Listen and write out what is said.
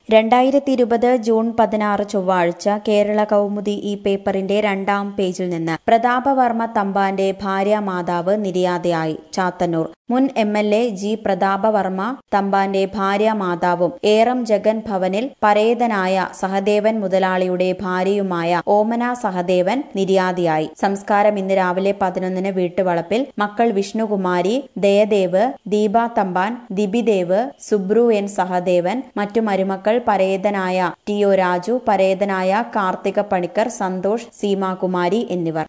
രണ്ടായിരത്തി ഇരുപത് ജൂൺ പതിനാറ് ചൊവ്വാഴ്ച കേരള കൗമുദി ഈ പേപ്പറിന്റെ രണ്ടാം പേജിൽ നിന്ന് പ്രതാപവർമ്മ തമ്പാന്റെ ഭാര്യ മാതാവ് നിര്യാതയായി ചാത്തന്നൂർ മുൻ M L A G Prathapavarma തമ്പാന്റെ ഭാര്യ മാതാവും ഏറം ജഗൻ ഭവനിൽ പരേതനായ സഹദേവൻ മുതലാളിയുടെ ഭാര്യയുമായ ഓമന സഹദേവൻ നിര്യാതയായി സംസ്കാരം ഇന്ന് രാവിലെ പതിനൊന്നിന് വീട്ടുവളപ്പിൽ മക്കൾ വിഷ്ണുകുമാരി ദയദേവ് ദീപ തമ്പാൻ ദിബിദേവ് സുബ്രു എൻ സഹദേവൻ മറ്റു മരുമക്കൾ പരേതനായ ടി ഒ രാജു പരേതനായ കാർത്തിക പണിക്കർ സന്തോഷ് സീമാകുമാരി എന്നിവർ